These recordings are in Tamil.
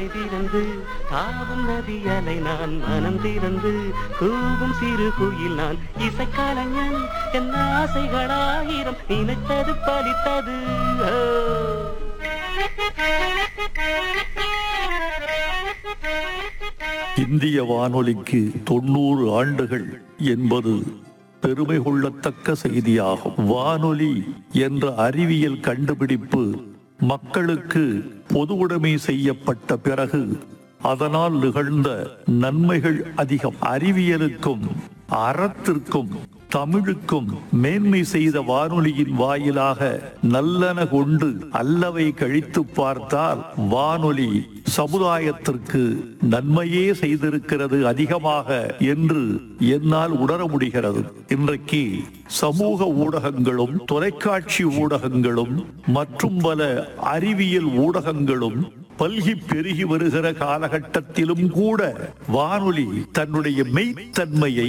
வாய் திறந்து தாவும் நதி அலை நான் மனம் திறந்து கூவும் சிறு குயில் நான் இசைக்கலைஞன் என் ஆசைகளாயிரம் நினைத்தது பலித்தது ஓ. இந்திய வானொலிக்கு தொண்ணூறு ஆண்டுகள் என்பது பெருமை கொள்ளத்தக்க செய்தியாகும் வானொலி என்ற அறிவியல் கண்டுபிடிப்பு மக்களுக்கு பொதுவுடைமை செய்யப்பட்ட பிறகு அதனால் நிகழ்ந்த நன்மைகள் அதிகம் அறிவியலுக்கும் அறத்திற்கும் தமிழுக்கும் மேன்மை செய்த வானொலியின் வாயிலாக நல்லன கொண்டு அல்லவை கழித்து பார்த்தால் வானொலி சமுதாயத்திற்கு நன்மையே செய்திருக்கிறது அதிகமாக என்று என்னால் உணர முடிகிறது இன்றைக்கு சமூக ஊடகங்களும் தொலைக்காட்சி ஊடகங்களும் மற்றும் பல அறிவியல் ஊடகங்களும் பல்கி பெருகி வருகிற காலகட்டத்திலும் கூட வானொலி தன்னுடைய மெய்த்தன்மையை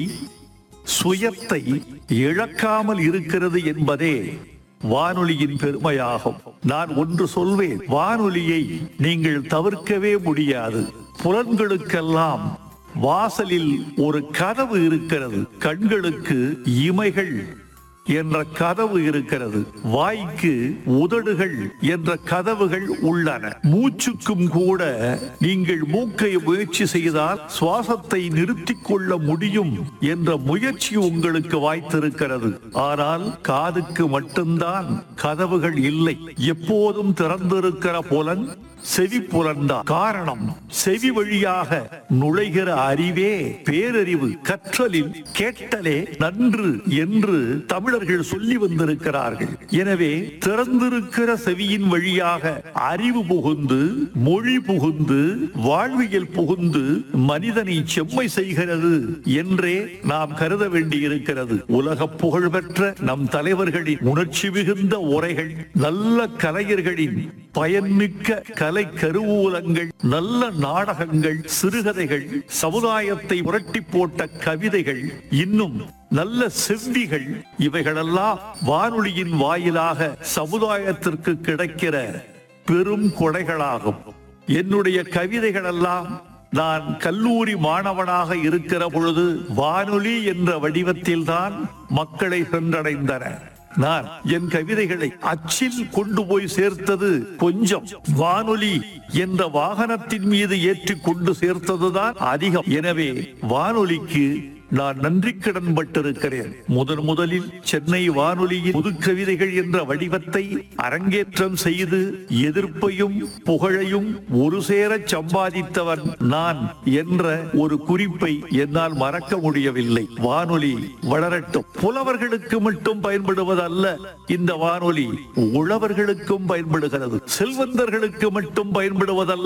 சுயத்தை இழக்காமல் இருக்கிறது என்பதே வானொலியின் பெருமையாகும் நான் ஒன்று சொல்வேன் வானொலியை நீங்கள் தவிர்க்கவே முடியாது புலன்களுக்கெல்லாம் வாசலில் ஒரு கதவு இருக்கிறது கண்களுக்கு இமைகள் என்ற கதவு இருக்கிறது வாய்க்கு உதடுகள் என்ற கதவுகள் உள்ளன மூச்சுக்கும் கூட நீங்கள் மூக்கை முயற்சி செய்தால் சுவாசத்தை நிறுத்திக் கொள்ள முடியும் என்ற முயற்சி உங்களுக்கு வாய்த்திருக்கிறது ஆனால் காதுக்கு மட்டும்தான் கதவுகள் இல்லை எப்போதும் திறந்திருக்கிற புலன் செவி புலன்தான் காரணம் செவி வழியாக நுழைகிற அறிவே பேரறிவு கற்றலில் கேட்டலே நன்று என்று தமிழர்கள் சொல்லி வந்திருக்கிறார்கள் எனவே திறந்திருக்கிற செவியின் வழியாக அறிவு புகுந்து மொழி புகுந்து வாழ்வியல் புகுந்து மனிதனை செம்மை செய்கிறது என்றே நாம் கருத வேண்டியிருக்கிறது உலக புகழ்பெற்ற நம் தலைவர்களின் உணர்ச்சி மிகுந்த உரைகள் நல்ல கலைஞர்களின் பயன்மிக்க கலை கருவூலங்கள் நல்ல நாடகங்கள் சிறுகதைகள் சமுதாயத்தை புரட்டி போட்ட கவிதைகள் இன்னும் நல்ல செவ்விகள் இவைகளெல்லாம் வானொலியின் வாயிலாக சமுதாயத்திற்கு கிடைக்கிற பெரும் கொடைகளாகும் என்னுடைய கவிதைகளெல்லாம் நான் கல்லூரி மாணவனாக இருக்கிற பொழுது வானொலி என்ற வடிவத்தில்தான் மக்களை சென்றடைந்தன நான் என் கவிதைகளை அச்சில் கொண்டு போய் சேர்த்தது கொஞ்சம் வானொலி என்ற வாகனத்தின் மீது ஏற்றி கொண்டு சேர்த்ததுதான் அதிகம் எனவே வானொலிக்கு நான் நன்றி கடன் பட்டிருக்கிறேன் முதன் முதலில் சென்னை வானொலியின் புது கவிதைகள் என்ற வடிவத்தை அரங்கேற்றம் செய்து எதிர்ப்பையும் புகழையும் ஒரு சேர சம்பாதித்தவன் நான் என்ற ஒரு குறிப்பை என்னால் மறக்க முடியவில்லை வானொலி வளரட்டும் புலவர்களுக்கு மட்டும் பயன்படுவதல்ல இந்த வானொலி உழவர்களுக்கும் பயன்படுகிறது செல்வந்தர்களுக்கு மட்டும் பயன்படுவதல்ல